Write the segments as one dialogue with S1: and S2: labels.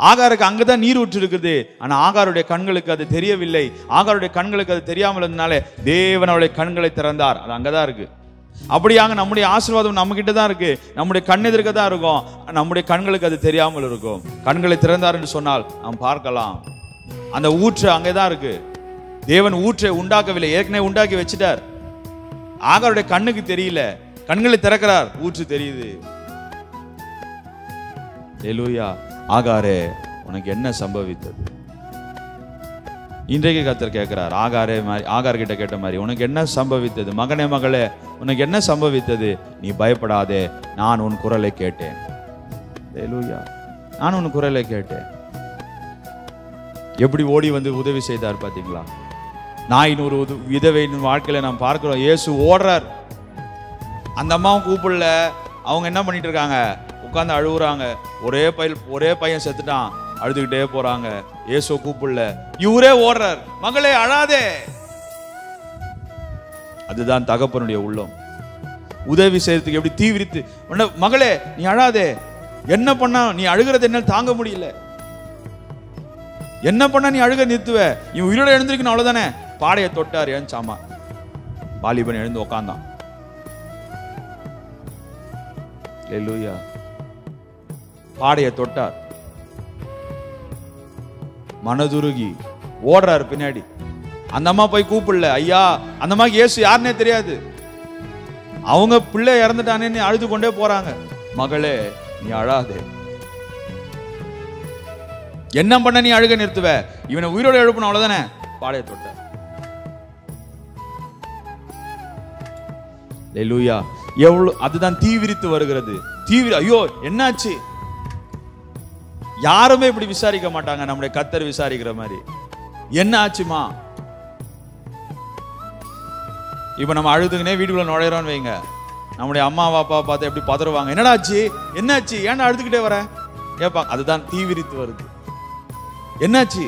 S1: ஆகாருக்கு அங்கதான் நீர் ஊற்று இருக்குது ஆனா ஆகாருடைய கண்களுக்கு அது தெரியவில்லை ஆகாருடைய கண்களுக்கு அது தெரியாமல் இருந்தனாலே தேவன் அவருடைய கண்களை திறந்தார் அது அங்கதான் இருக்கு அப்படியாக நம்முடைய ஆசீர்வாதம் நம்ம கிட்ட தான் இருக்கு நம்முடைய கண் எதிர்க்க தான் இருக்கும் நம்முடைய கண்களுக்கு அது தெரியாமல் இருக்கும் கண்களை திறந்தார் என்று சொன்னால் நாம் பார்க்கலாம் அந்த ஊற்று அங்கதான் இருக்கு தேவன் ஊற்றை உண்டாக்கவில்லை ஏற்கனவே உண்டாக்கி வச்சிட்டார் ஆகாருடைய கண்ணுக்கு தெரியல கண்களை திறக்கிறார் ஊற்று தெரியுது ஹalleluya ஆகாரே உனக்கு என்ன சம்பவித்தது இன்றைக்கு கத்தர் கேட்கிறார் ஆகாரே மாதிரி ஆகார் கிட்ட கேட்ட மாதிரி உனக்கு என்ன சம்பவித்தது மகனே மகளே உனக்கு என்ன சம்பவித்தது நீ பயப்படாதே நான் உன் குரலை கேட்டேன் ஹalleluya நான் உன் குரலை கேட்டேன் எப்படி ஓடி வந்து உதவி செய்தார் பாத்தீங்களா நாயின் ஒரு உது- விதவையின் வாழ்க்கையில நாம் பார்க்கிறோம் இயேசு ஓடுறார் அந்த அம்மாவும் கூப்பிடல அவங்க என்ன பண்ணிட்டு இருக்காங்க உட்கார்ந்து அழுகுறாங்க ஒரே பையன் ஒரே பையன் செத்துட்டான் அழுதுகிட்டே போறாங்க இயேசு கூப்பிடல இவரே ஓடுறார் மகளே அழாதே அதுதான் தகப்பனுடைய உள்ளம் உதவி செய்யறதுக்கு எப்படி தீவிரித்து உன்னை, மகளே நீ அழாதே என்ன பண்ணா நீ அழுகிறது என்னால தாங்க முடியல என்ன பண்ணா நீ அழுக நிறுத்துவ இவன் உயிரோட எழுந்திருக்கணும் அவ்வளவுதானே பாடையை தொட்டார் ஏன் சாமா வாலிபன் எழுந்து உக்காந்தான் ஹalleluya பாடையை தொட்டார் மனதுருகி ஓடுறாரு பின்னாடி அந்த அம்மா போய் கூப்பிடல ஐயா அந்த அம்மாக்கு இயேசு யாருன்னே தெரியாது அவங்க பிள்ளை இறந்துட்டானேன்னு அழுது கொண்டே போறாங்க மகளே நீ அழாதே என்ன பண்ண நீ அழுக நிறுத்துவ இவனை உயிரோட எழுப்பணும் அவ்வளவுதானே பாடைய தொட்ட லூயா எவ்வளவு அதுதான் தீவிரித்து வருகிறது தீவிர ஐயோ என்னாச்சு யாருமே இப்படி விசாரிக்க மாட்டாங்க நம்முடைய கத்தர் விசாரிக்கிற மாதிரி என்ன ஆச்சுமா இப்ப நம்ம அழுதுங்கனே வீட்டுக்குள்ள நுழையிறோம்னு வைங்க நம்முடைய அம்மா அப்பா பார்த்து எப்படி பதறுவாங்க என்னடா ஆச்சு என்னாச்சு ஏன்டா அழுதுகிட்டே வர கேட்பாங்க அதுதான் தீவிரித்து வருது என்னாச்சு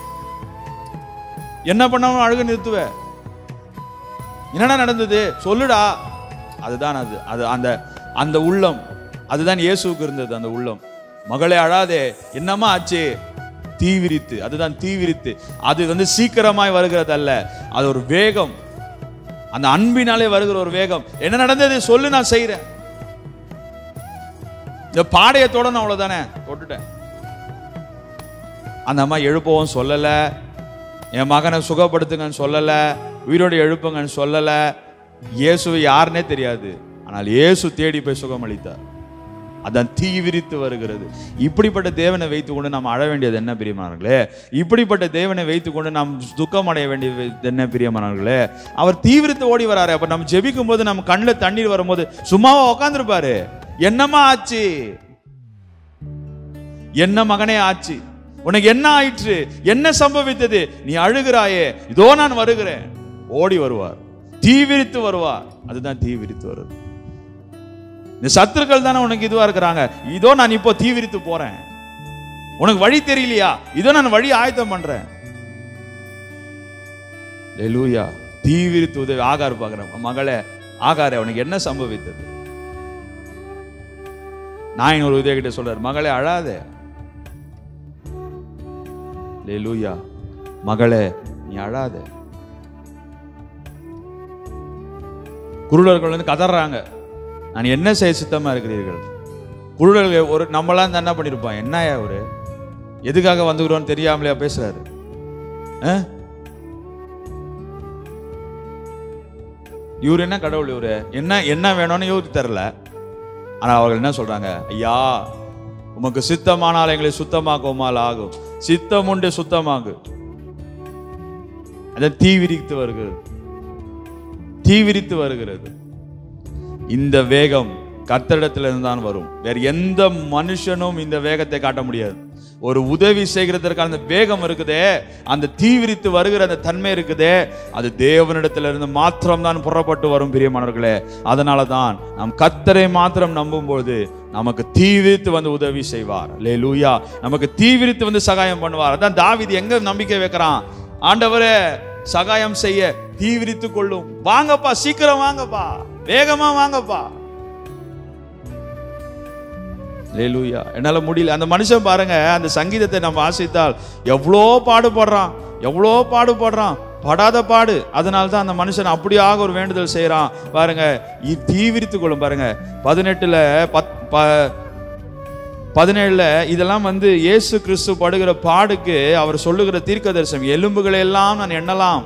S1: என்ன பண்ணாம அழுக நிறுத்துவ என்னடா நடந்தது சொல்லுடா அதுதான் அது அது அந்த அந்த உள்ளம் அதுதான் இயேசுவுக்கு இருந்தது அந்த உள்ளம் மகளே அழாதே என்னம்மா ஆச்சு தீவிரித்து அதுதான் தீவிரித்து அது வந்து சீக்கிரமாய் வருகிறது அல்ல அது ஒரு வேகம் அந்த அன்பினாலே வருகிற ஒரு வேகம் என்ன நடந்தது சொல்லு நான் செய்யறேன் இந்த பாடைய தொடணும் அவ்வளவுதானே தொட்டுட்டேன் அந்த அம்மா எழுப்பவும் சொல்லல என் மகனை சுகப்படுத்துங்கன்னு சொல்லல உயிரோடு எழுப்புங்கன்னு சொல்லல இயேசு யாருன்னே தெரியாது ஆனால் இயேசு தேடி போய் சுகமளித்தார் அதான் தீவிரித்து வருகிறது இப்படிப்பட்ட தேவனை வைத்துக்கொண்டு நாம் அழ வேண்டியது என்ன பிரியமானவர்களே இப்படிப்பட்ட தேவனை வைத்துக்கொண்டு நாம் துக்கம் அடைய வேண்டியது என்ன பிரியமானவர்களே அவர் தீவிரித்து ஓடி வராரு அப்ப நம்ம ஜெபிக்கும் போது நம்ம கண்ணில் தண்ணீர் வரும்போது சும்மாவா உட்காந்துருப்பாரு என்னம்மா ஆச்சு என்ன மகனே ஆச்சு உனக்கு என்ன ஆயிற்று என்ன சம்பவித்தது நீ அழுகிறாயே இதோ நான் வருகிறேன் ஓடி வருவார் தீவிரித்து வருவார் அதுதான் தீவிரித்து வருது இந்த சத்துருக்கள் தானே உனக்கு இதுவா இருக்கிறாங்க இதோ நான் இப்போ தீவிரித்து போறேன் உனக்கு வழி தெரியலையா இதோ நான் வழி ஆயத்தம் பண்றேன் லூயா தீவிரித்து உதவி ஆகார் பார்க்கிறேன் மகளே ஆகாரே உனக்கு என்ன சம்பவித்தது நான் ஒரு உதவி கிட்ட சொல்றாரு மகளே அழாதே லூயா மகளே நீ அழாதே குருடர்கள் வந்து கதறாங்க நான் என்ன செய்ய சித்தமா இருக்கிறீர்கள் குருடர்கள் ஒரு நம்மளாம் என்ன பண்ணிருப்பான் என்னயா அவரு எதுக்காக வந்துக்கிறோன்னு தெரியாமலையா பேசுறாரு ஆ? இவர் என்ன கடவுள் இவரு என்ன என்ன வேணும்னு இவருக்கு தெரியல ஆனா அவர்கள் என்ன சொல்றாங்க ஐயா உமக்கு சித்தமானால் எங்களை சுத்தமாக்குமால் ஆகும் சித்தம் உண்டு சுத்தமாகு அதை தீவிரித்து வருகிறது தீவிரித்து வருகிறது இந்த வேகம் கர்த்தரிடத்திலிருந்து தான் வரும் வேற எந்த மனுஷனும் இந்த வேகத்தை காட்ட முடியாது ஒரு உதவி செய்கிறதற்கான அந்த வேகம் இருக்குதே அந்த தீவிரித்து வருகிற அந்த தன்மை இருக்குதே அது தேவனிடத்திலிருந்து மாத்திரம் தான் புறப்பட்டு வரும் பிரியமானவர்களே அதனால தான் நாம் கத்தரை மாத்திரம் நம்பும்போது நமக்கு தீவிரித்து வந்து உதவி செய்வார் லே லூயா நமக்கு தீவிரித்து வந்து சகாயம் பண்ணுவார் அதான் தாவீது எங்க நம்பிக்கை வைக்கிறான் ஆண்டவரே சகாயம் செய்ய தீவிரித்து கொள்ளும் வாங்கப்பா சீக்கிரம் வாங்கப்பா வேகமா வாங்கப்பா லேலூயா என்னால முடியல அந்த மனுஷன் பாருங்க அந்த சங்கீதத்தை நம்ம வாசித்தால் எவ்வளோ பாடுபடுறான் எவ்வளோ பாடுபடுறான் படாத பாடு அதனால தான் அந்த மனுஷன் அப்படியாக ஒரு வேண்டுதல் செய்றான் பாருங்க இ- தீவிரித்து கொள்ளும் பாருங்க பதினெட்டுல பத் ப பதினேழுல இதெல்லாம் வந்து இயேசு கிறிஸ்து படுகிற பாடுக்கு அவர் சொல்லுகிற தீர்க்க தரிசனம் எலும்புகளை எல்லாம் நான் எண்ணலாம்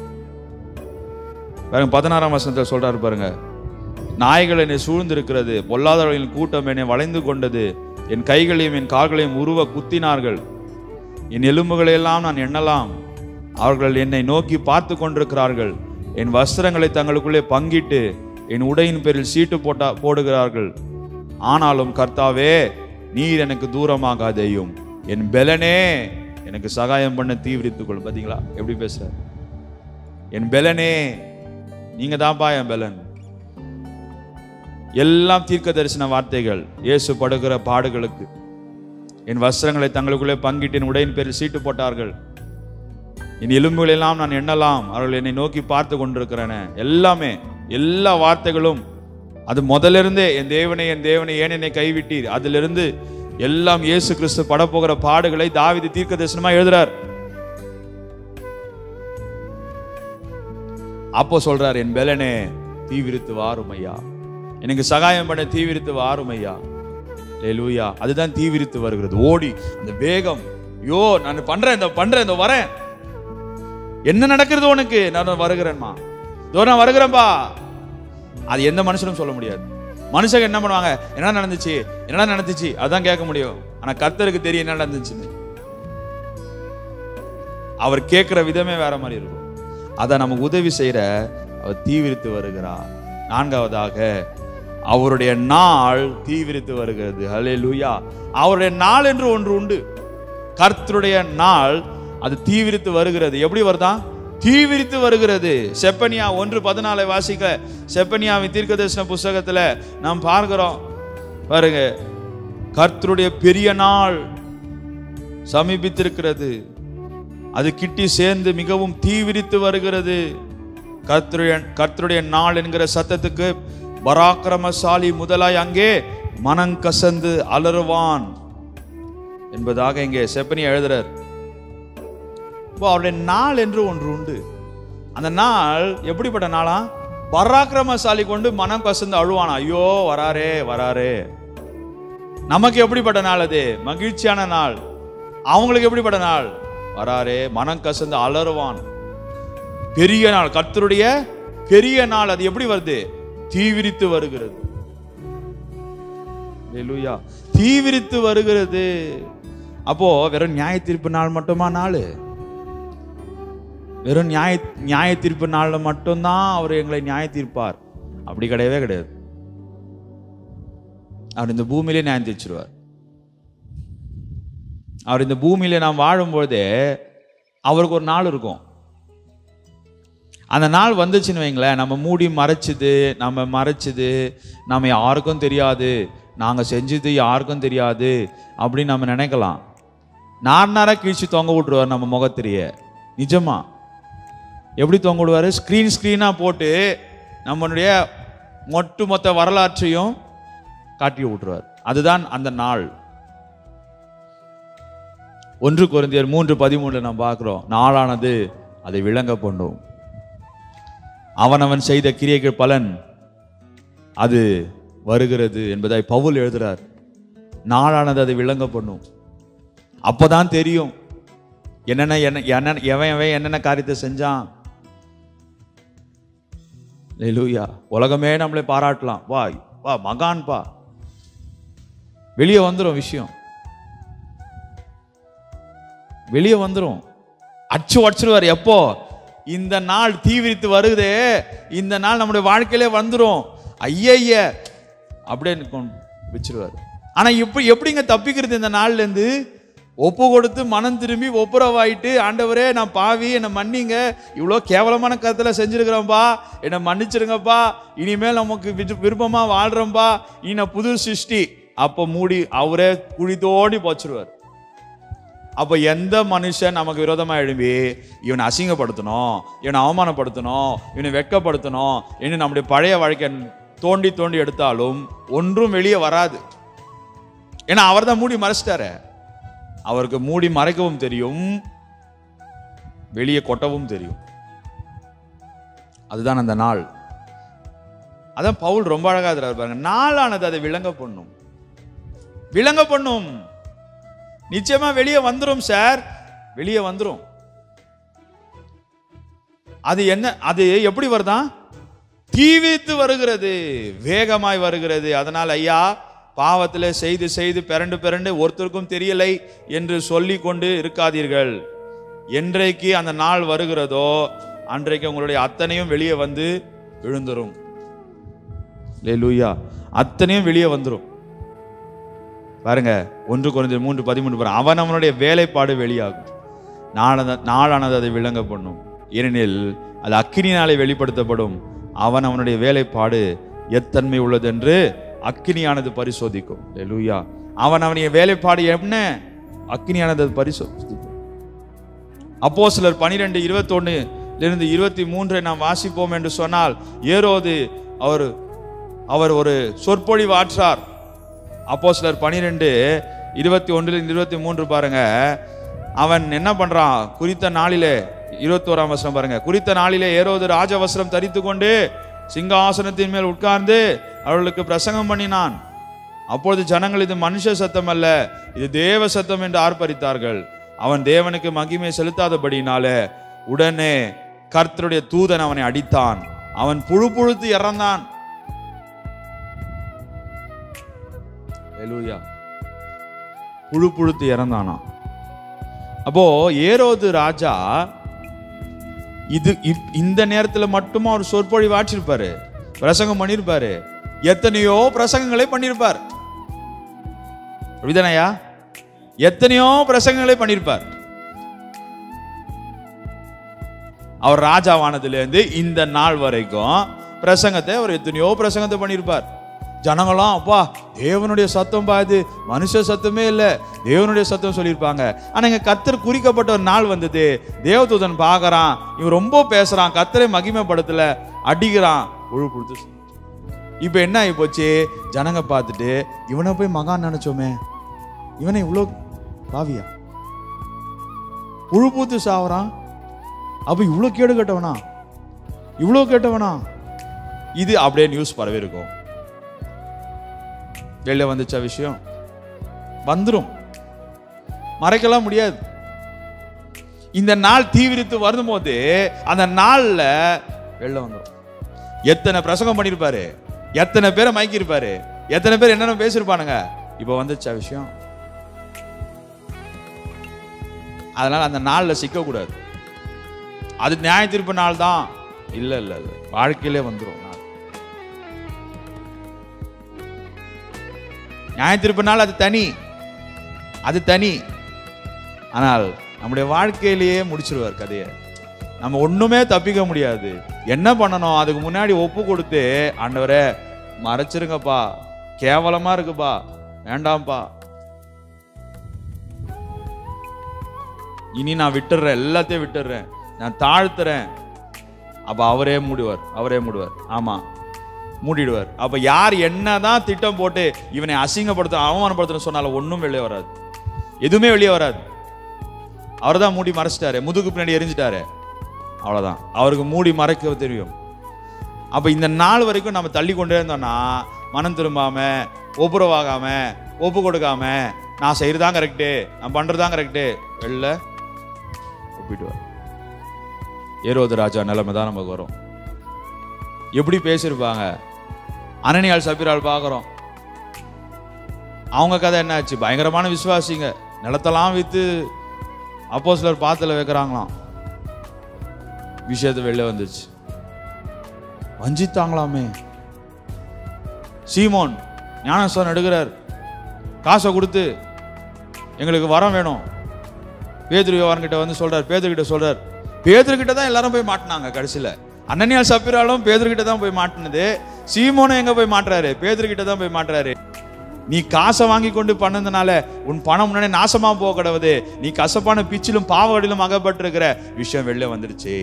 S1: பாருங்க பதினாறாம் வசனத்தில் சொல்றாரு பாருங்க நாய்கள் என்னை சூழ்ந்திருக்கிறது பொல்லாதவர்களின் கூட்டம் என்னை வளைந்து கொண்டது என் கைகளையும் என் கால்களையும் உருவ குத்தினார்கள் என் எலும்புகளை எல்லாம் நான் எண்ணலாம் அவர்கள் என்னை நோக்கி பார்த்து கொண்டிருக்கிறார்கள் என் வஸ்திரங்களை தங்களுக்குள்ளே பங்கிட்டு என் உடையின் பேரில் சீட்டு போட்டா போடுகிறார்கள் ஆனாலும் கர்த்தாவே நீர் எனக்கு தூரமாகாதேயும் என் பெலனே எனக்கு சகாயம் பண்ண தீவிரித்துக் கொள்ளும் பாத்தீங்களா எப்படி பேசுற என் பெலனே நீங்க தான்ப்பா என் பெலன் எல்லாம் தீர்க்க தரிசன வார்த்தைகள் இயேசு படுகிற பாடுகளுக்கு என் வஸ்திரங்களை தங்களுக்குள்ளே பங்கிட்டு என் உடையின் பேரில் சீட்டு போட்டார்கள் என் எலும்புகள் எல்லாம் நான் எண்ணலாம் அவர்கள் என்னை நோக்கி பார்த்து கொண்டிருக்கிறேன எல்லாமே எல்லா வார்த்தைகளும் அது முதலிருந்தே என் தேவனை என் தேவனை ஏன் என்னை கைவிட்டீர் அதிலிருந்து எல்லாம் இயேசு கிறிஸ்து படப்போகிற பாடுகளை தாவீது தீர்க்க தரிசனமா எழுதுறார் அப்போ சொல்றார் என் பெலனே தீவிரித்து வாரும் ஐயா எனக்கு சகாயம் பண்ண தீவிரித்து வாரும் ஐயா லூயா அதுதான் தீவிரித்து வருகிறது ஓடி அந்த வேகம் ஐயோ நான் பண்றேன் இந்த பண்றேன் இந்த வரேன் என்ன நடக்கிறது உனக்கு நான் வருகிறேன்மா இதோ நான் வருகிறேன்பா அது எந்த மனுஷனும் சொல்ல முடியாது மனுஷங்க என்ன பண்ணுவாங்க என்ன நடந்துச்சு என்ன நடந்துச்சு அதான் கேட்க முடியும் ஆனா கர்த்தருக்கு தெரியும் என்ன நடந்துச்சுன்னு அவர் கேட்கிற விதமே வேற மாதிரி இருக்கும் அதை நமக்கு உதவி செய்யற அவர் தீவிரித்து வருகிறார் நான்காவதாக அவருடைய நாள் தீவிரித்து வருகிறது ஹலே லூயா அவருடைய நாள் என்று ஒன்று உண்டு கர்த்தருடைய நாள் அது தீவிரித்து வருகிறது எப்படி வருதா தீவிரித்து வருகிறது செப்பனியா ஒன்று பதினாலை வாசிக்க செப்பனியாவின் தீர்க்கதரிசன புஸ்தகத்துல நாம் பார்க்கிறோம் பாருங்க கர்த்தருடைய பெரிய நாள் சமீபித்திருக்கிறது அது கிட்டி சேர்ந்து மிகவும் தீவிரித்து வருகிறது கர்த்தருடைய கர்த்தருடைய நாள் என்கிற சத்தத்துக்கு பராக்கிரமசாலி முதலாய் அங்கே மனங்கசந்து அலறுவான் என்பதாக இங்கே செப்பனி எழுதுறார் இப்போ அவருடைய நாள் என்று ஒன்று உண்டு அந்த நாள் எப்படிப்பட்ட நாளா பராக்கிரமசாலி கொண்டு மனம் கசந்து அழுவானா ஐயோ வராரே வராரே நமக்கு எப்படிப்பட்ட நாள் அது மகிழ்ச்சியான நாள் அவங்களுக்கு எப்படிப்பட்ட நாள் வராரே மனம் கசந்து அலறுவான் பெரிய நாள் கர்த்தருடைய பெரிய நாள் அது எப்படி வருது தீவிரித்து வருகிறது ஹalleluya. தீவிரித்து வருகிறது அப்போ வெறும் நியாய தீர்ப்பு நாள் மட்டுமா நாள் வெறும் நியாய நியாய தீர்ப்பு நாள்ல மட்டும்தான் அவர் எங்களை நியாய தீர்ப்பார் அப்படி கிடையவே கிடையாது அவர் இந்த பூமியிலே நியாயம் தீர்ச்சிருவார் அவர் இந்த பூமியில நாம் வாழும்பொழுதே அவருக்கு ஒரு நாள் இருக்கும் அந்த நாள் வந்துச்சுன்னு வைங்களேன் நம்ம மூடி மறைச்சது நம்ம மறைச்சது நம்ம யாருக்கும் தெரியாது நாங்கள் செஞ்சது யாருக்கும் தெரியாது அப்படின்னு நம்ம நினைக்கலாம் நார் நாரா கீழ்ச்சி தொங்க விட்டுருவார் நம்ம முகத்திரிய நிஜமா எப்படி தொங்க விடுவார் ஸ்க்ரீன் ஸ்க்ரீனாக போட்டு நம்மளுடைய மொட்டு மொத்த வரலாற்றையும் காட்டி விட்டுருவார் அதுதான் அந்த நாள் ஒன்று கொரிந்தியர் மூன்று பதிமூணுல நாம் பார்க்கிறோம் நாளானது அதை விளங்க பண்ணும் அவனவன் செய்த கிரியைகள் பலன் அது வருகிறது என்பதை பவுல் எழுதுறார் நாளானது அதை விளங்க பண்ணும் அப்பதான் தெரியும் என்னென்ன என்ன என்ன எவன் எவன் என்னென்ன காரியத்தை செஞ்சான் லூயா உலகமே நம்மளை பாராட்டலாம் வா வா மகான் பா வெளியே வந்துடும் விஷயம் வெளியே வந்துடும் அச்சு உடச்சிருவார் எப்போ இந்த நாள் தீவிரித்து வருதே இந்த நாள் நம்முடைய வாழ்க்கையிலே வந்துடும் ஐயய்ய அப்படின்னு கொண்டு வச்சிருவார் ஆனா இப்ப எப்படிங்க தப்பிக்கிறது இந்த நாள்ல இருந்து ஒப்பு கொடுத்து மனம் திரும்பி ஒப்புரவாயிட்டு ஆண்டவரே நான் பாவி என்னை மன்னிங்க இவ்வளோ கேவலமான கருத்தில் செஞ்சிருக்கிறேன்ப்பா என்னை மன்னிச்சிருங்கப்பா இனிமேல் நமக்கு விரு- விருப்பமா வாழ்றோம்ப்பா இனி நான் புது சிருஷ்டி அப்போ மூடி அவரே குழி தோண்டி போச்சிருவார் அப்போ எந்த மனுஷன் நமக்கு விரோதமா எழும்பி இவனை அசிங்கப்படுத்தணும் இவனை அவமானப்படுத்தணும் இவனை வெட்கப்படுத்தணும் இன்னும் நம்முடைய பழைய வாழ்க்கை தோண்டி தோண்டி எடுத்தாலும் ஒன்றும் வெளியே வராது ஏன்னா அவர் தான் மூடி மறைச்சிட்டாரு அவருக்கு மூடி மறைக்கவும் தெரியும் வெளியே கொட்டவும் தெரியும் அதுதான் அந்த நாள் அதான் பவுல் ரொம்ப அழகா இருக்கிறார் பாருங்க நாளானது அதை விளங்க பண்ணும் விளங்க பண்ணும் நிச்சயமா வெளியே வந்துரும் சார் வெளியே வந்துரும் அது என்ன அது எப்படி வருதா தீவித்து வருகிறது வேகமாய் வருகிறது அதனால் ஐயா பாவத்தில் செய்து செய்து பிறண்டு பிறண்டு ஒருத்தருக்கும் தெரியலை என்று சொல்லி கொண்டு இருக்காதீர்கள் என்றைக்கு அந்த நாள் வருகிறதோ அன்றைக்கு உங்களுடைய அத்தனையும் வெளியே வந்து விழுந்துரும் லூயா அத்தனையும் வெளியே வந்துரும் பாருங்க ஒன்று குறைஞ்ச மூன்று பதிமூன்று பாருங்க அவன் அவனுடைய வேலைப்பாடு வெளியாகும் நாளான நாளானது அதை விளங்க பண்ணும் ஏனெனில் அது அக்கினினாலே வெளிப்படுத்தப்படும் அவன் அவனுடைய வேலைப்பாடு எத்தன்மை உள்ளது என்று அக்கினியானது பரிசோதிக்கும் லூயா அவன் அவனுடைய வேலைப்பாடு என்ன அக்கினியானது அது பரிசோதிக்கும் அப்போ சிலர் பனிரெண்டு இருபத்தொன்னு இருந்து இருபத்தி மூன்றை நாம் வாசிப்போம் என்று சொன்னால் ஏரோது அவர் அவர் ஒரு சொற்பொழிவு ஆற்றார் அப்போ சிலர் பனிரெண்டு இருபத்தி ஒன்றிலிருந்து இருபத்தி மூன்று பாருங்க அவன் என்ன பண்றான் குறித்த நாளிலே இருபத்தோராம் வசனம் பாருங்க குறித்த நாளிலே ஏரோது ராஜவஸ்திரம் தரித்து கொண்டு சிங்காசனத்தின் மேல் உட்கார்ந்து அவர்களுக்கு பிரசங்கம் பண்ணினான் அப்பொழுது ஜனங்கள் இது மனுஷ சத்தம் அல்ல இது தேவ சத்தம் என்று ஆர்ப்பரித்தார்கள் அவன் தேவனுக்கு மகிமை செலுத்தாதபடினாலே உடனே கர்த்தருடைய தூதன் அவனை அடித்தான் அவன் புழு புழுத்து இறந்தான் ஹalleluya. புழு புழுத்து இறந்தானா அப்போ ஏரோது ராஜா இது இப்- இந்த நேரத்துல மட்டும் அவர் சொற்பொழிவு ஆற்றிருப்பாரு பிரசங்கம் பண்ணியிருப்பாரு எத்தனையோ பிரசங்கங்களை பண்ணியிருப்பார் அப்படிதானயா எத்தனையோ பிரசங்கங்களை பண்ணியிருப்பார் அவர் ராஜாவானதுலேருந்து இந்த நாள் வரைக்கும் பிரசங்கத்தை அவர் எத்தனையோ பிரசங்கத்தை பண்ணியிருப்பார் ஜனங்களாம் அப்பா தேவனுடைய சத்தம் பாது மனுஷ சத்தமே இல்லை தேவனுடைய சத்தம் சொல்லியிருப்பாங்க ஆனா இங்க கத்தர் குறிக்கப்பட்ட ஒரு நாள் வந்தது தேவதூதன் பார்க்கறான் இவன் ரொம்ப பேசுறான் கத்தரை மகிமைப்படுத்தல அடிக்கிறான் உழு கொடுத்து இப்போ என்ன ஆகி போச்சு ஜனங்க பார்த்துட்டு இவனை போய் மகான் நினைச்சோமே இவனை இவ்வளோ பாவியா புழு பூத்து சாவறான் அப்ப இவ்வளோ கேடு கெட்டவனா இவ்வளோ கேட்டவனா இது அப்படியே நியூஸ் பரவி இருக்கும் வெளில வந்துச்சா விஷயம் வந்துரும் மறைக்கலாம் முடியாது இந்த நாள் தீவிரித்து வரும்போது அந்த நாள்ல வெளில வந்துரும் எத்தனை பிரசங்கம் பண்ணியிருப்பாரு எத்தனை பேரை மயக்கியிருப்பாரு எத்தனை பேர் என்னென்ன பேசியிருப்பானுங்க இப்போ வந்துச்சா விஷயம் அதனால அந்த நாள்ல சிக்கக்கூடாது அது நியாய தீர்ப்பு நாள் தான் இல்ல இல்ல இல்ல வாழ்க்கையிலே வந்துரும் நாள் நியாய தீர்ப்பு நாள் அது தனி அது தனி ஆனால் நம்முடைய வாழ்க்கையிலேயே முடிச்சிருவார் கதையை நம்ம ஒண்ணுமே தப்பிக்க முடியாது என்ன பண்ணணும் அதுக்கு முன்னாடி ஒப்பு கொடுத்து ஆண்டவரே மறைச்சிருங்கப்பா கேவலமா இருக்குப்பா வேண்டாம்ப்பா இனி நான் விட்டுறேன் எல்லாத்தையும் விட்டுறேன் நான் தாழ்த்துறேன் அப்ப அவரே மூடுவார் அவரே மூடுவார் ஆமா மூடிடுவார் அப்ப யார் என்னதான் திட்டம் போட்டு இவனை அசிங்கப்படுத்த அவமானப்படுத்தணும் சொன்னாலும் ஒண்ணும் வெளியே வராது எதுவுமே வெளியே வராது அவர் தான் மூடி மறைச்சிட்டாரு முதுகு பின்னாடி எரிஞ்சிட்டாரு அவ்வளவுதான் அவருக்கு மூடி மறைக்க தெரியும் அப்ப இந்த நாள் வரைக்கும் நம்ம தள்ளி கொண்டே இருந்தோம்னா மனம் திரும்பாம ஒப்புரவாகாம ஒப்பு கொடுக்காம நான் செய்யறதான் கரெக்டு நான் பண்றதுதான் கரெக்டு வெளில ஒப்பிடுவார் ஏரோது ராஜா நிலைமை தான் நமக்கு வரும் எப்படி பேசியிருப்பாங்க அனனியால் சபிரால் பார்க்குறோம் அவங்க கதை என்னாச்சு பயங்கரமான விசுவாசிங்க நிலத்தெல்லாம் வித்து அப்போ சிலர் பாத்துல வைக்கிறாங்களாம் விஷயத்தை வெளில வந்துச்சு வஞ்சித்தாங்களாமே சீமோன் ஞானஸ்வரன் எடுக்கிறார் காசை கொடுத்து எங்களுக்கு வரம் வேணும் பேதுரு யோவான்கிட்ட வந்து சொல்றார் பேதுருக்கிட்ட சொல்றார் பேதுருக்கிட்ட தான் எல்லாரும் போய் மாட்டினாங்க கடைசியில அனனியால் சப்பிராலும் பேதுருக்கிட்ட தான் போய் மாட்டினது சீமோனும் எங்க போய் மாட்டுறாரு பேதுருக்கிட்ட தான் போய் மாட்டுறாரு நீ காசை வாங்கி கொண்டு பண்ணதுனால உன் பணம் முன்னாடி நாசமா போக கிடவுது நீ கசப்பான பிச்சிலும் பாவடிலும் அகப்பட்டிருக்கிற விஷயம் வெளில வந்துருச்சு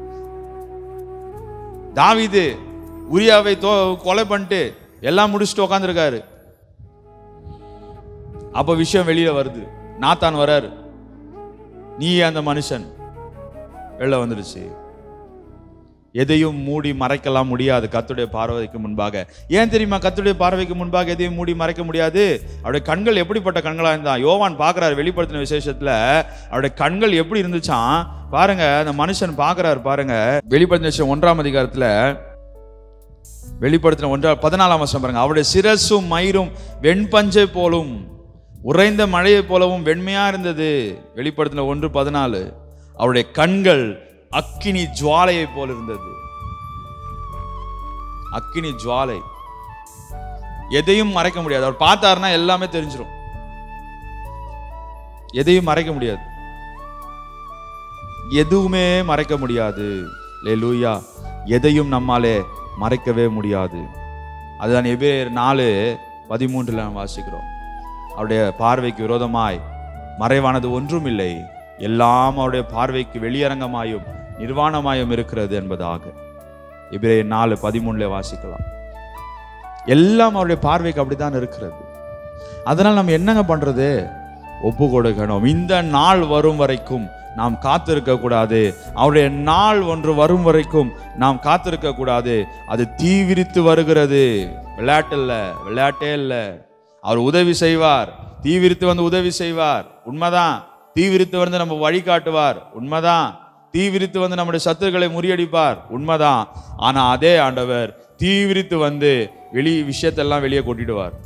S1: தாவீது உரியாவை தோ கொலை பண்ணிட்டு எல்லாம் முடிச்சுட்டு உட்காந்துருக்காரு அப்ப விஷயம் வெளியில வருது நாத்தான் வராரு நீ அந்த மனுஷன் வெளில வந்துடுச்சு எதையும் மூடி மறைக்கலாம் முடியாது கர்த்தருடைய பார்வைக்கு முன்பாக ஏன் தெரியுமா கர்த்தருடைய பார்வைக்கு முன்பாக எதையும் மூடி மறைக்க முடியாது அவருடைய கண்கள் எப்படிப்பட்ட கண்களா இருந்தா யோவான் பார்க்கறாரு வெளிப்படுத்தின விசேஷத்துல அவருடைய கண்கள் எப்படி இருந்துச்சாம் பாருங்க அந்த மனுஷன் பார்க்கறாரு பாருங்க வெளிப்படுத்தின விசேஷம் ஒன்றாம் அதிகாரத்துல வெளிப்படுத்தின ஒன்றா பதினாலாம் வருஷம் பாருங்க அவருடைய சிரசும் மயிரும் வெண்பஞ்சை போலும் உறைந்த மழையை போலவும் வெண்மையா இருந்தது வெளிப்படுத்தின ஒன்று பதினாலு அவருடைய கண்கள் அக்கினி ஜுவாலையை போல இருந்தது அக்கினி ஜுவாலை எதையும் மறைக்க முடியாது அவர் பார்த்தாருன்னா எல்லாமே தெரிஞ்சிடும் எதையும் மறைக்க முடியாது எதுவுமே மறைக்க முடியாது லூயா எதையும் நம்மாலே மறைக்கவே முடியாது அதுதான் எபிரேயர் நாலு பதிமூன்றுல நாம் வாசிக்கிறோம் அவருடைய பார்வைக்கு விரோதமாய் மறைவானது ஒன்றும் இல்லை எல்லாம் அவருடைய பார்வைக்கு வெளியரங்கமாயும் நிர்வாணமாயும் இருக்கிறது என்பதாக எபிரேயர் நாலு பதிமூணுல வாசிக்கலாம் எல்லாம் அவருடைய பார்வைக்கு அப்படித்தான் இருக்கிறது அதனால் நம்ம என்னங்க பண்றது ஒப்பு கொடுக்கணும் இந்த நாள் வரும் வரைக்கும் நாம் காத்திருக்க கூடாது அவருடைய நாள் ஒன்று வரும் வரைக்கும் நாம் காத்திருக்க கூடாது அது தீவிரித்து வருகிறது விளையாட்டு இல்ல விளையாட்டே இல்ல அவர் உதவி செய்வார் தீவிரித்து வந்து உதவி செய்வார் உண்மைதான் தீவிரித்து வந்து நம்ம வழிகாட்டுவார் உண்மைதான் தீவிரித்து வந்து நம்முடைய சத்துருக்களை முறியடிப்பார் உண்மைதான் ஆனா அதே ஆண்டவர் தீவிரித்து வந்து வெளி விஷயத்தெல்லாம் வெளியே கொட்டிடுவார்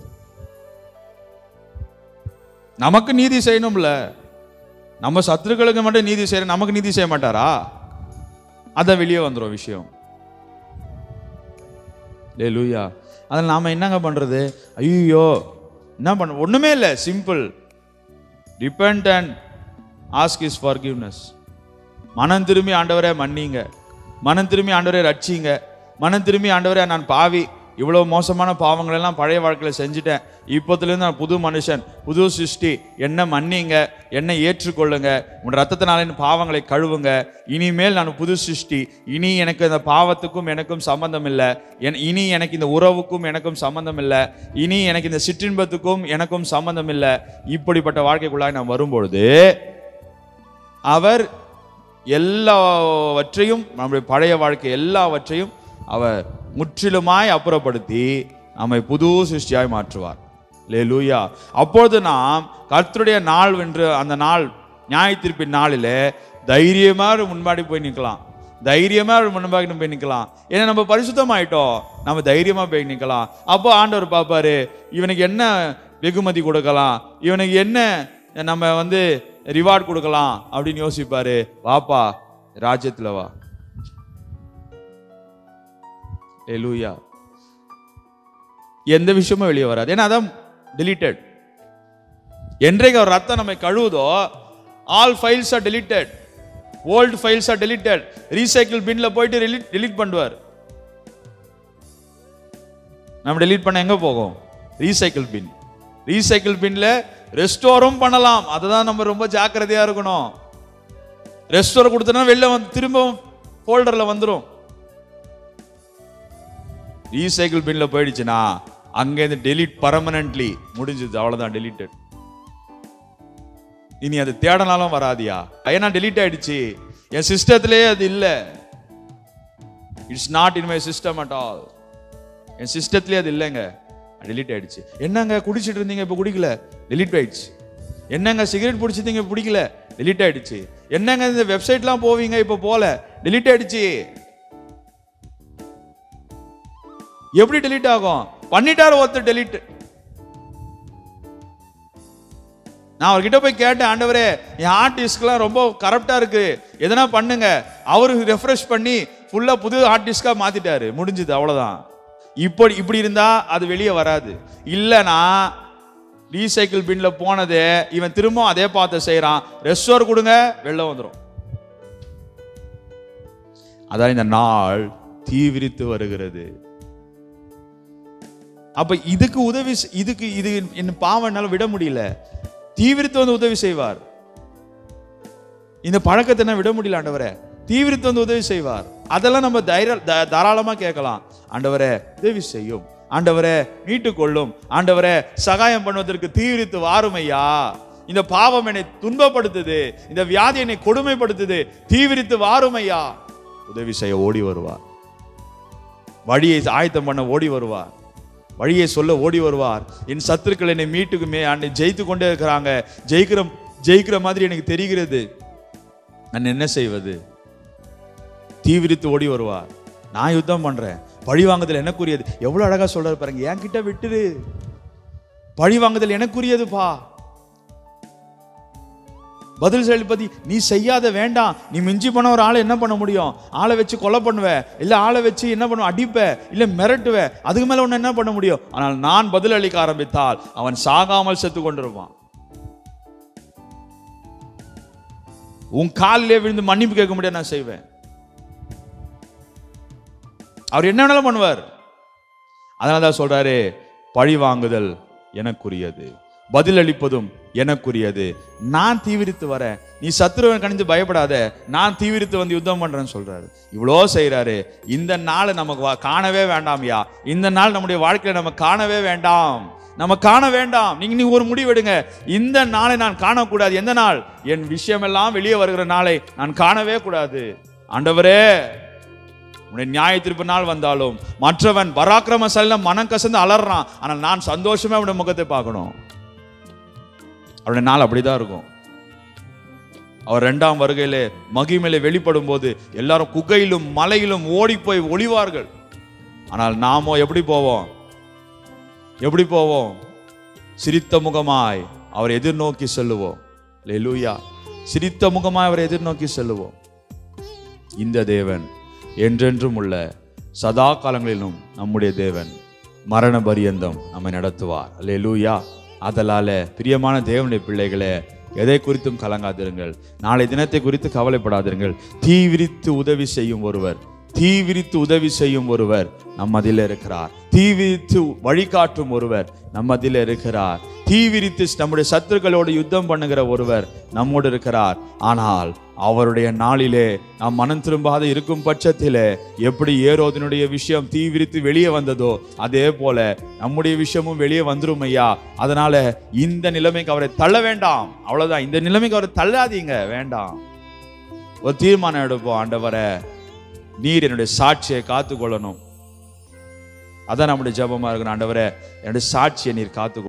S1: நமக்கு நீதி செய்யணும்ல நம்ம சத்துருக்களுக்கு மட்டும் நீதி செய்யற நமக்கு நீதி செய்ய மாட்டாரா அத வெளியே வந்துரும் விஷயம் டே லூயா அதில் நாம என்னங்க பண்றது ஐயோ என்ன பண்ண ஒண்ணுமே இல்லை simple repent and ask is forgiveness மனம் திரும்பி ஆண்டவரே மன்னிங்க மனம் திரும்பி ஆண்டவரே ரட்சிங்க மனம் திரும்பி ஆண்டவரே நான் பாவி இவ்வளோ மோசமான பாவங்கள் எல்லாம் பழைய வாழ்க்கையில் செஞ்சுட்டேன் இப்போத்துலேருந்து நான் புது மனுஷன் புது சிருஷ்டி என்ன மன்னிங்க என்னை ஏற்றுக்கொள்ளுங்க உன் ரத்தத்தினாலின் பாவங்களை கழுவுங்க இனிமேல் நான் புது சிருஷ்டி இனி எனக்கு இந்த பாவத்துக்கும் எனக்கும் சம்பந்தம் இல்லை என் இனி எனக்கு இந்த உறவுக்கும் எனக்கும் சம்பந்தம் இல்லை இனி எனக்கு இந்த சிற்றின்பத்துக்கும் எனக்கும் சம்பந்தம் இல்லை இப்படிப்பட்ட வாழ்க்கைக்குள்ளாய் நான் வரும்பொழுது அவர் எல்லாவற்றையும் நம்முடைய பழைய வாழ்க்கை எல்லாவற்றையும் அவர் முற்றிலுமாய் அப்புறப்படுத்தி நம்மை புது சிருஷ்டியாய் மாற்றுவார் லே லூயா அப்பொழுது நாம் கர்த்தருடைய நாள் வென்று அந்த நாள் நியாய தீர்ப்பின் நாளிலே தைரியமா முன்பாடி போய் நிற்கலாம் தைரியமா முன்பாடி போய் நிற்கலாம் ஏன்னா நம்ம பரிசுத்தமாயிட்டோம் நம்ம தைரியமா போய் நிற்கலாம் அப்போ ஆண்டவர் பார்ப்பாரு இவனுக்கு என்ன வெகுமதி கொடுக்கலாம் இவனுக்கு என்ன நம்ம வந்து ரிவார்ட் கொடுக்கலாம் அப்படின்னு யோசிப்பாரு வாப்பா ராஜ்யத்துல வா லூயா எந்த விஷயமும் வெளியே வராது ஏன்னா அதான் deleted என்றைக்கு அவர் ரத்தம் நம்மை கழுவுதோ all files are deleted old files are deleted recycle பின்ல போயிட்டு delete பண்ணுவார் நம்ம delete பண்ண எங்க போகும் ரீசைக்கிள் பின் ரீசைக்கிள் பின்ல ரெஸ்டோரும் பண்ணலாம் அதுதான் நம்ம ரொம்ப ஜாக்கிரதையா இருக்கணும் ரெஸ்டோர் கொடுத்தனா வெளில வந்து திரும்பவும் ஃபோல்டர்ல வந்துரும் ரீசைக்கிள் பின்ல போயிடுச்சுன்னா அங்கேருந்து டெலிட் பர்மனன்ட்லி முடிஞ்சது அவ்வளவுதான் டெலிட்டட் இனி அது தேடனாலும் வராதியா ஏன்னா டெலீட் ஆயிடுச்சு என் சிஸ்டத்திலே அது இல்ல it's not in my system at all என் சிஸ்டத்திலே அது இல்லைங்க டெலீட் ஆயிடுச்சு என்னங்க குடிச்சிட்டு இருந்தீங்க இப்போ குடிக்கல டெலீட் ஆயிடுச்சு என்னங்க சிகரெட் பிடிச்சிருந்தீங்க பிடிக்கல டெலீட் ஆயிடுச்சு என்னங்க இந்த வெப்சைட்லாம் போவீங்க இப்போ போல டெலீட் ஆயிடுச்சு எப்படி டெலீட் ஆகும் பண்ணிட்டாரு ஒருத்தர் டெலீட் நான் அவர்கிட்ட போய் கேட்டேன் ஆண்டவரே என் ஹார்ட் டிஸ்க்லாம் ரொம்ப கரப்டா இருக்கு எதனா பண்ணுங்க அவரு ரெஃப்ரெஷ் பண்ணி ஃபுல்லா புது ஹார்ட் டிஸ்கா மாத்திட்டாரு முடிஞ்சது அவ்வளவுதான் இப்படி இப்படி இருந்தா அது வெளியே வராது இல்லனா ரீசைக்கிள் பின்ல போனது இவன் திரும்ப அதே பார்த்து செய்யறான் ரெஸ்டோர் கொடுங்க வெளில வந்துடும் அதான் இந்த நாள் தீவிரித்து வருகிறது அப்ப இதுக்கு உதவி செ- இதுக்கு இது என்ன பாவம் என்னால விட முடியல தீவிரத்து வந்து உதவி செய்வார் இந்த பழக்கத்தை என்ன விட முடியல ஆண்டவரே தீவிரத்து வந்து உதவி செய்வார் அதெல்லாம் நம்ம தைர த- தாராளமா கேட்கலாம் ஆண்டவரே உதவி செய்யும் ஆண்டவரே மீட்டுக் கொள்ளும் ஆண்டவரே சகாயம் பண்ணுவதற்கு தீவிரித்து வாரும் ஐயா இந்த பாவம் என்னை துன்பப்படுத்துது இந்த வியாதி என்னை கொடுமைப்படுத்துது தீவிரித்து வாரும் ஐயா உதவி செய்ய ஓடி வருவார் வழியை ஆயத்தம் பண்ண ஓடி வருவார் வழியை சொல்ல ஓடி வருவார் என் சத்துருக்கள் என்னை மீட்டுக்குமே ஆண்டு ஜெயித்து கொண்டே இருக்கிறாங்க ஜெயிக்கிற ஜெயிக்கிற மாதிரி எனக்கு தெரிகிறது நான் என்ன செய்வது தீவிரித்து ஓடி வருவார் நான் யுத்தம் பண்றேன் பழி வாங்குதல் எனக்குரியது எவ்வளவு அழகா சொல்றாரு பாருங்க என்கிட்ட விட்டுரு பழி வாங்குதல் எனக்குரியதுப்பா பதில் செலுப்பதி நீ செய்யாத வேண்டாம் நீ மிஞ்சி போன ஒரு ஆளை என்ன பண்ண முடியும் ஆளை வச்சு கொலை பண்ணுவ இல்ல ஆளை வச்சு என்ன பண்ணுவ அடிப்ப இல்ல மிரட்டுவ அதுக்கு மேல ஒன்னு என்ன பண்ண முடியும் ஆனால் நான் பதில் அளிக்க ஆரம்பித்தால் அவன் சாகாமல் செத்து கொண்டிருப்பான் உன் காலிலே விழுந்து மன்னிப்பு கேட்க முடியாது நான் செய்வேன் அவர் என்ன வேணாலும் பண்ணுவார் அதனால தான் சொல்றாரு பழி வாங்குதல் எனக்குரியது பதில் அளிப்பதும் எனக்குரியது நான் தீவிரித்து வரேன் நீ சத்துருவன் கணிந்து பயப்படாத நான் தீவிரித்து வந்து யுத்தம் பண்றேன்னு சொல்றாரு இவ்வளோ செய்றாரு இந்த நாள் நமக்கு வா- காணவே வேண்டாம்யா இந்த நாள் நம்முடைய வாழ்க்கையில நம்ம காணவே வேண்டாம் நம்ம காண வேண்டாம் நீங்க நீ ஒரு முடிவு எடுங்க இந்த நாளை நான் காணக்கூடாது எந்த நாள் என் விஷயமெல்லாம் வெளியே வருகிற நாளை நான் காணவே கூடாது ஆண்டவரே உன்னுடைய நியாய தீர்ப்பு நாள் வந்தாலும் மற்றவன் பராக்கிரமசாலில மனம் கசந்து அலறான் ஆனால் நான் சந்தோஷமே அவனுடைய முகத்தை பார்க்கணும் அவருடைய நாள் அப்படிதான் இருக்கும் அவர் இரண்டாம் வருகையிலே மகிமையிலே வெளிப்படும் போது எல்லாரும் குகையிலும் மலையிலும் ஓடி போய் ஒளிவார்கள் ஆனால் நாமோ எப்படி போவோம் எப்படி போவோம் சிரித்த முகமாய் அவர் எதிர்நோக்கி செல்லுவோம் லூயா சிரித்த முகமாய் அவர் எதிர்நோக்கி செல்லுவோம் இந்த தேவன் என்றென்றும் உள்ள சதா காலங்களிலும் நம்முடைய தேவன் மரண பரியந்தம் நம்மை நடத்துவார் அல்லேலூயா அதலால பிரியமான தேவனுடைய பிள்ளைகளே எதை குறித்தும் கலங்காதிருங்கள் நாளை தினத்தை குறித்து கவலைப்படாதிருங்கள் தீவிரித்து உதவி செய்யும் ஒருவர் தீவிரித்து உதவி செய்யும் ஒருவர் நம்மதில் இருக்கிறார் தீவிரித்து வழிகாட்டும் ஒருவர் நம்மதில் இருக்கிறார் தீவிரித்து நம்முடைய சத்துருக்களோடு யுத்தம் பண்ணுகிற ஒருவர் நம்மோடு இருக்கிறார் ஆனால் அவருடைய நாளிலே நாம் மனம் திரும்பாத இருக்கும் பட்சத்திலே எப்படி ஏரோதனுடைய விஷயம் தீவிரித்து வெளியே வந்ததோ அதே போல நம்முடைய விஷயமும் வெளியே வந்துரும் ஐயா அதனால இந்த நிலைமைக்கு அவரை தள்ள வேண்டாம் அவ்வளவுதான் இந்த நிலைமைக்கு அவரை தள்ளாதீங்க வேண்டாம் ஒரு தீர்மானம் எடுப்போம் ஆண்டவரை நீர் என்னுடைய சாட்சியை காத்துக்கொள்ளணும் அதான் நம்முடைய ஜெபமா இருக்கணும் ஆண்டவரே என்னுடைய சாட்சியை நீர் காத்துக்கொள்ளும்